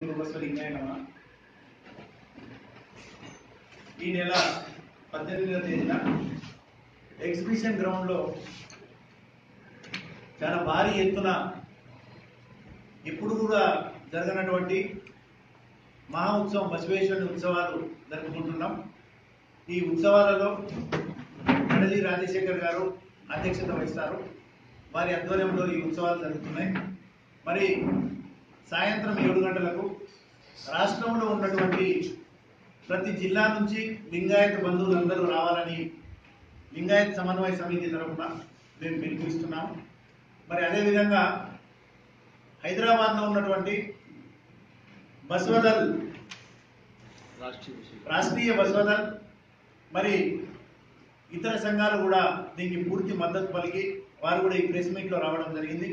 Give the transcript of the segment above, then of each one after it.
లింగాయ నమ ఈ నెల పద్దెనిమిదవ తేదీన ఎగ్జిబిషన్ గ్రౌండ్లో చాలా భారీ ఎత్తున ఎప్పుడు కూడా జరగనటువంటి మహా ఉత్సవం బసవేశ్వరుని ఉత్సవాలు జరుపుకుంటున్నాం ఈ ఉత్సవాలలో కడలి రాజశేఖర్ గారు అధ్యక్షత వహిస్తారు వారి ఆధ్వర్యంలో ఈ ఉత్సవాలు జరుగుతున్నాయి మరి సాయంత్రం ఏడు గంటలకు రాష్ట్రంలో ఉన్నటువంటి ప్రతి జిల్లా నుంచి లింగాయత బంధువులందరూ రావాలని లింగాయత సమన్వయ సమితి తరఫున మేము పిలుపుస్తున్నాం మరి అదేవిధంగా హైదరాబాద్లో ఉన్నటువంటి బస్వదల్ రాష్ట్రీయ బస్వదల్ మరి ఇతర సంఘాలు కూడా దీనికి పూర్తి మద్దతు పలికి వారు కూడా ఈ ప్రెస్ మీట్లో రావడం జరిగింది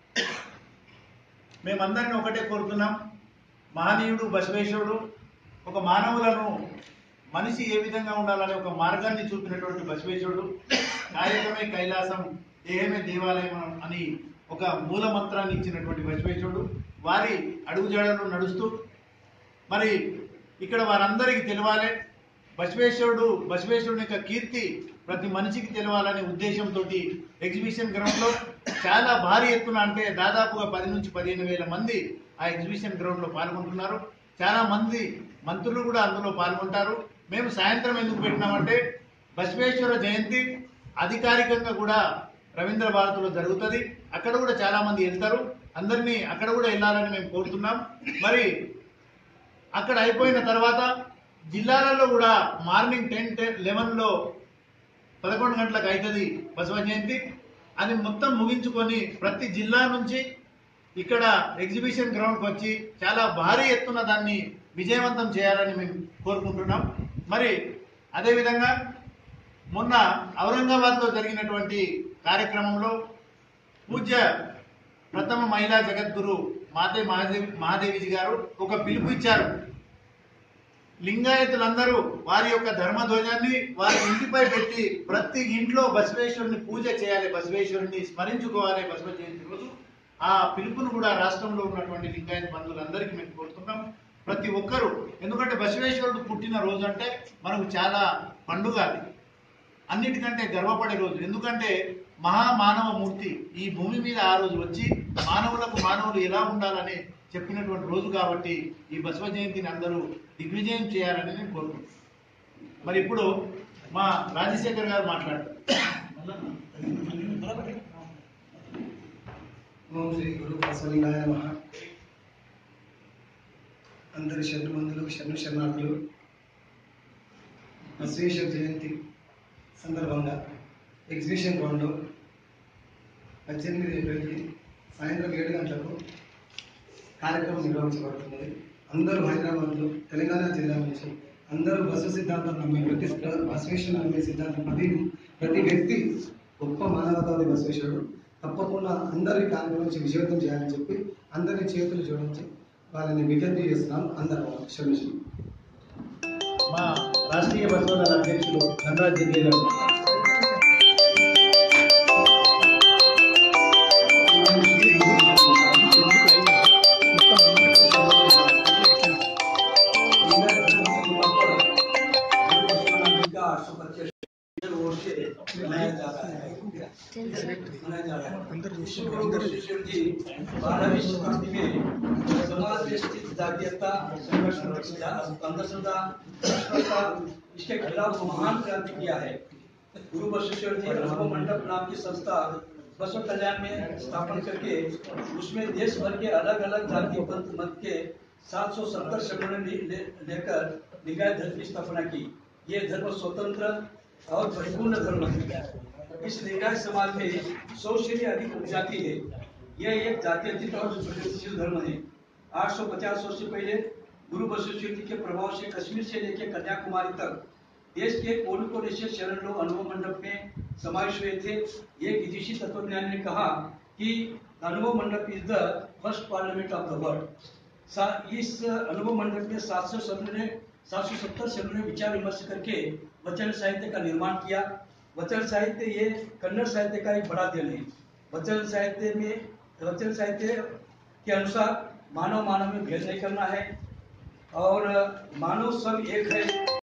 మేమందరిని ఒకటే కోరుతున్నాం మహనీయుడు బసవేశ్వరుడు ఒక మానవులను మనిషి ఏ విధంగా ఉండాలనే ఒక మార్గాన్ని చూపినటువంటి బసవేశ్వరుడు కాయకమే కైలాసం దేహమే దేవాలయం అని ఒక మూల మంత్రాన్ని ఇచ్చినటువంటి బసవేశ్వరుడు వారి అడుగుజాడలు నడుస్తూ మరి ఇక్కడ వారందరికీ తెలవాలి బసవేశ్వరుడు బసవేశ్వరుని యొక్క కీర్తి ప్రతి మనిషికి తెలవాలనే ఉద్దేశంతో ఎగ్జిబిషన్ గ్రౌండ్ లో చాలా భారీ ఎత్తున అంటే దాదాపుగా పది నుంచి పదిహేను వేల మంది ఆ ఎగ్జిబిషన్ గ్రౌండ్ లో పాల్గొంటున్నారు చాలా మంది మంత్రులు కూడా అందులో పాల్గొంటారు మేము సాయంత్రం ఎందుకు పెట్టినామంటే బసవేశ్వర జయంతి అధికారికంగా కూడా రవీంద్ర భారతిలో జరుగుతుంది అక్కడ కూడా చాలా మంది వెళ్తారు అందరినీ అక్కడ కూడా వెళ్ళాలని మేము కోరుతున్నాం మరి అక్కడ అయిపోయిన తర్వాత జిల్లాలలో కూడా మార్నింగ్ టెన్ టెన్ లెవెన్లో పదకొండు గంటలకు అవుతుంది బసవ జయంతి అది మొత్తం ముగించుకొని ప్రతి జిల్లా నుంచి ఇక్కడ ఎగ్జిబిషన్ గ్రౌండ్కి వచ్చి చాలా భారీ ఎత్తున దాన్ని విజయవంతం చేయాలని మేము కోరుకుంటున్నాం మరి అదేవిధంగా మొన్న ఔరంగాబాద్లో జరిగినటువంటి కార్యక్రమంలో పూజ్య ప్రథమ మహిళా జగద్గురు మాతే మహాదేవి మహాదేవిజీ గారు ఒక పిలుపు ఇచ్చారు లింగాయతులందరూ వారి యొక్క ధర్మధ్వజాన్ని వారి ఇంటిపై పెట్టి ప్రతి ఇంట్లో బసవేశ్వరుని పూజ చేయాలి బసవేశ్వరుని స్మరించుకోవాలి బసవ జయంతి రోజు ఆ పిలుపును కూడా రాష్ట్రంలో ఉన్నటువంటి లింగాయత బంధువులందరికీ మేము కోరుతున్నాం ప్రతి ఒక్కరూ ఎందుకంటే బసవేశ్వరుడు పుట్టిన రోజు అంటే మనకు చాలా పండుగ అది అన్నిటికంటే గర్వపడే రోజు ఎందుకంటే మహామానవ మూర్తి ఈ భూమి మీద ఆ రోజు వచ్చి మానవులకు మానవులు ఎలా ఉండాలని చెప్పినటువంటి రోజు కాబట్టి ఈ బసవ జయంతిని అందరూ దిగ్విజయం చేయాలని నేను కోరుకుంటున్నాను మరి ఇప్పుడు మా రాజశేఖర్ గారు మాట్లాడతారు ఓం శ్రీ గురు బసవలింగాయ నమ అందరి శరణమందులు శరణు శరణార్థులు బసవేశ్వర జయంతి సందర్భంగా ఎగ్జిబిషన్ గ్రౌండ్లో పద్దెనిమిది ఏప్రిల్కి సాయంత్రం ఏడు గంటలకు కార్యక్రమం నిర్వహించబడుతున్నది అందరూ హైదరాబాద్లో తెలంగాణ జిల్లా నుంచి అందరూ బస్సు సిద్ధాంతం నమ్మే ప్రతి బసవేశ్వరుడు నమ్మే సిద్ధాంతం ప్రతి ప్రతి వ్యక్తి గొప్ప మానవతాది బసవేశ్వరుడు తప్పకుండా అందరి కార్యక్రమం నుంచి విజయవంతం చేయాలని చెప్పి అందరి చేతులు జోడించి వాళ్ళని విజ్ఞప్తి చేస్తున్నాం అందరం క్షమించి మా రాష్ట్రీయ బసవదళ అధ్యక్షులు ధనరాజ్ జిల్లి గారు जातीयता संघर्ष अंधश्रद्धा भ्रष्टाचार इसके खिलाफ महान क्रांति किया है गुरु बसवेश्वर जी अनुभव मंडप नाम की संस्था बसव कल्याण में स्थापन करके उसमें देश भर के अलग अलग जाति पंथ मत के 770 शरणों ने ले, लेकर निकाय धर्म की स्थापना की ये धर्म स्वतंत्र और परिपूर्ण धर्म है इस निकाय समाज में सौ से भी अधिक उपजाति है यह एक जातीयतीत और प्रगतिशील धर्म है 850 वर्ष पहले गुरु बसवेश्वर जी के प्रभाव से कश्मीर से लेकर कन्याकुमारी तक देश के कोने कोने से शरण लोग अनुभव मंडप में समावेश हुए थे एक विदेशी तत्वज्ञानी ने कहा कि Anubhava Mantapa is the first parliament of the world इस अनुभव मंडप में सात सौ शरणों ने सात सौ सत्तर शरणों ने विचार विमर्श करके वचन साहित्य का निर्माण किया वचन साहित्य ये कन्नड़ साहित्य का एक बड़ा देन है वचन साहित्य में वचन साहित्य के अनुसार मानव मानव में भेद नहीं करना है और मानव सब एक है